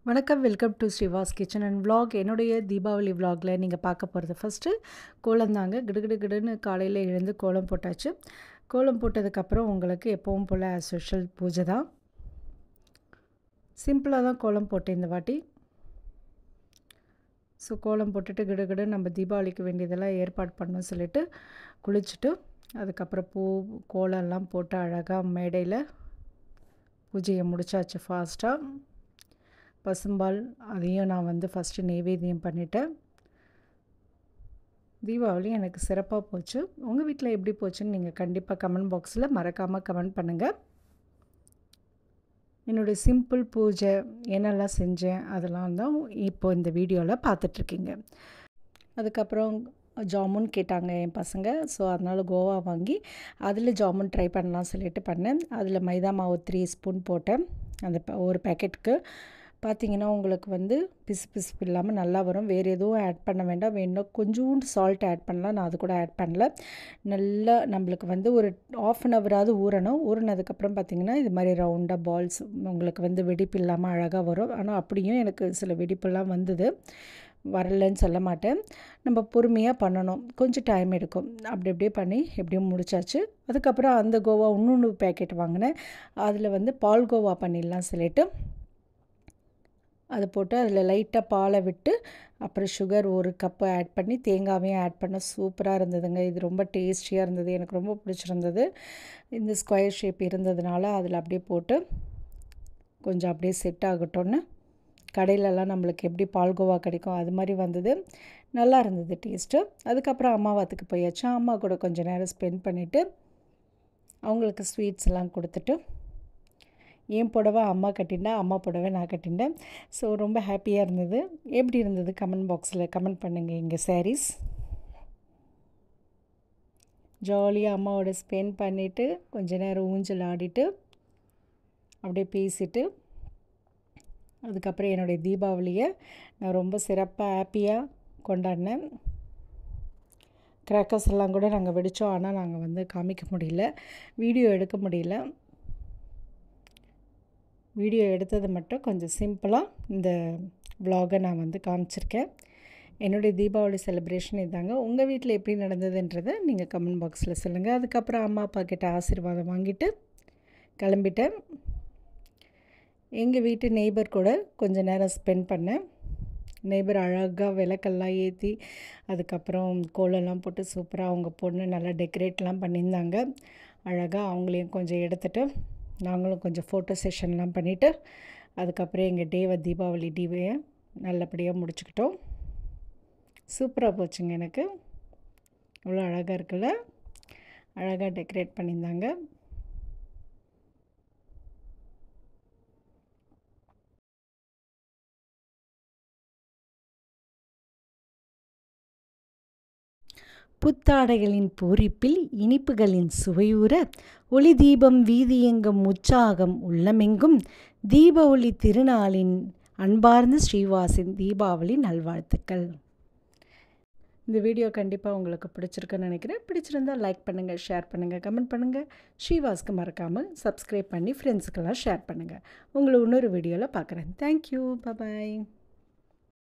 வணக்கம் welcome to Srivas kitchen and vlog என்னுடைய தீபாவளி vlogல நீங்கள் பார்க்க போகிறது ஃபஸ்ட்டு கோலம் தாங்க கிடுகிடு கிடுன்னு காலையில் எழுந்து கோலம் போட்டாச்சு கோலம் போட்டதுக்கப்புறம் உங்களுக்கு எப்பவும் போல் ஆஸ் யூஷுவல் பூஜை தான் சிம்பிளாக தான் கோலம் போட்டேன் இந்த வாட்டி ஸோ கோலம் போட்டுட்டு கிடுகிடு நம்ம தீபாவளிக்கு வேண்டியதெல்லாம் ஏற்பாடு பண்ணணும்னு சொல்லிட்டு குளிச்சுட்டு அதுக்கப்புறம் பூ கோலம்லாம் போட்டு அழகாக மேடையில் பூஜையை முடிச்சாச்சு ஃபாஸ்ட்டாக பசும்பால் அதையும் நான் வந்து ஃபஸ்ட்டு நெய்வேத்தியம் பண்ணிட்டேன் தீபாவளி எனக்கு சிறப்பாக போச்சு உங்கள் வீட்டில் எப்படி போச்சுன்னு நீங்கள் கண்டிப்பாக கமெண்ட் பாக்ஸில் மறக்காமல் கமெண்ட் பண்ணுங்கள் என்னுடைய சிம்பிள் பூஜை என்னெல்லாம் செஞ்சேன் அதெல்லாம் தான் இப்போ இந்த வீடியோவில் பார்த்துட்ருக்கீங்க அதுக்கப்புறம் ஜாமுன் கேட்டாங்க என் பசங்க ஸோ அதனால் கோவா வாங்கி அதில் ஜாமுன் ட்ரை பண்ணலாம் சொல்லிட்டு பண்ணேன் அதில் மைதா மாவு த்ரீ ஸ்பூன் போட்டேன் அந்த ப- ஒரு பேக்கெட்டுக்கு பார்த்தீங்கன்னா உங்களுக்கு வந்து பிசு பிசுப்பு இல்லாமல் நல்லா வரும் வேறு எதுவும் ஆட் பண்ண வேண்டாம் வேணும் கொஞ்சோண்டு சால்ட் ஆட் பண்ணலாம் நான் அது கூட ஆட் பண்ணல நல்லா நம்மளுக்கு வந்து ஒரு ஆஃப் அன் ஹவராவது ஊறணும் ஊறினதுக்கப்புறம் பார்த்தீங்கன்னா இது மாதிரி ரவுண்டாக பால்ஸ் உங்களுக்கு வந்து வெடிப்பு இல்லாமல் அழகாக வரும் ஆனால் அப்படியும் எனக்கு சில வெடிப்பெல்லாம் வந்தது வரலன்னு சொல்ல மாட்டேன் நம்ம பொறுமையாக பண்ணணும் கொஞ்சம் டைம் எடுக்கும் அப்படி அப்படியே பண்ணி எப்படியும் முடிச்சாச்சு அதுக்கப்புறம் அந்த கோவா இன்னொன்று பேக்கெட் வாங்கினேன் அதில் வந்து பால் கோவா பண்ணிடலாம் சொல்லிட்டு அது போட்டு அதில் லைட்டாக பாலை விட்டு அப்புறம் சுகர் ஒரு கப்பு ஆட் பண்ணி தேங்காவையும் ஆட் பண்ண சூப்பராக இருந்ததுங்க இது ரொம்ப டேஸ்டியாக இருந்தது எனக்கு ரொம்ப பிடிச்சிருந்தது இந்த ஸ்கொயர் ஷேப் இருந்ததுனால அதில் அப்படியே போட்டு கொஞ்சம் அப்படியே செட் ஆகட்டும்னு கடையிலலாம் நம்மளுக்கு எப்படி பால்கோவா கிடைக்கும் அது மாதிரி வந்தது நல்லா இருந்தது டேஸ்ட்டு அதுக்கப்புறம் அம்மாவாத்துக்கு போயாச்சு அம்மா கூட கொஞ்சம் நேரம் ஸ்பெண்ட் பண்ணிவிட்டு அவங்களுக்கு ஸ்வீட்ஸ் எல்லாம் கொடுத்துட்டு என் புடவை அம்மா கட்டிண்டா அம்மா புடவை நான் கட்டிண்டேன் ஸோ ரொம்ப ஹாப்பியாக இருந்தது எப்படி இருந்தது கமெண்ட் பாக்ஸில் கமெண்ட் பண்ணுங்கள் எங்கள் sarees ஜாலியாக அம்மாவோட ஸ்பெண்ட் பண்ணிவிட்டு கொஞ்ச நேரம் ஊஞ்சல் ஆடிட்டு அப்படியே பேசிட்டு அதுக்கப்புறம் என்னுடைய தீபாவளியை நான் ரொம்ப சிறப்பாக ஹாப்பியாக கொண்டாடினேன் கிராக்கர்ஸ் எல்லாம் கூட நாங்கள் வெடித்தோம் ஆனால் நாங்கள் வந்து காமிக்க முடியல வீடியோ எடுக்க முடியல வீடியோ எடுத்தது மட்டும் கொஞ்சம் சிம்பிளாக இந்த vlog-அ நான் வந்து காமிச்சிருக்கேன் என்னுடைய தீபாவளி செலிப்ரேஷன் இதாங்க உங்கள் வீட்டில் எப்படி நடந்ததுன்றதை நீங்கள் கமெண்ட் பாக்ஸில் சொல்லுங்கள் அதுக்கப்புறம் அம்மா அப்பா கிட்ட ஆசீர்வாதம் வாங்கிட்டு கிளம்பிட்டேன் எங்கள் வீட்டு நெய்பர் கூட கொஞ்ச நேரம் ஸ்பெண்ட் பண்ணேன் நெய்பர் அழகாக விளக்கெல்லாம் ஏற்றி அதுக்கப்புறம் கோலம்லாம் போட்டு சூப்பராக அவங்க பொண்ணு நல்லா டெக்கரேட்லாம் பண்ணியிருந்தாங்க அழகாக அவங்களையும் கொஞ்சம் எடுத்துட்டு நாங்களும் கொஞ்சம் ஃபோட்டோ செஷன்லாம் பண்ணிவிட்டு அதுக்கப்புறம் எங்கள் டேவை தீபாவளி டீவையை நல்லபடியாக முடிச்சுக்கிட்டோம் சூப்பராக போச்சுங்க எனக்கு அவ்வளோ அழகாக இருக்குல்ல அழகாக டெக்கரேட் பண்ணியிருந்தாங்க புத்தாடைகளின் பூரிப்பில் இனிப்புகளின் சுவையூற ஒளி தீபம் வீதியெங்கும் உற்சாகம் உள்ளமெங்கும் தீப ஒளி திருநாளின் அன்பார்ந்த ஸ்ரீவாசின் தீபாவளி நல்வாழ்த்துக்கள் இந்த வீடியோ கண்டிப்பாக உங்களுக்கு பிடிச்சிருக்குன்னு நினைக்கிறேன் பிடிச்சிருந்தா லைக் பண்ணுங்கள் ஷேர் பண்ணுங்கள் கமெண்ட் பண்ணுங்கள் ஸ்ரீவாஸ்க்கு மறக்காமல் சப்ஸ்கிரைப் பண்ணி ஃப்ரெண்ட்ஸுக்கெல்லாம் ஷேர் பண்ணுங்கள் உங்களை இன்னொரு வீடியோவில் பார்க்குறேன் தேங்க்யூ பபாய்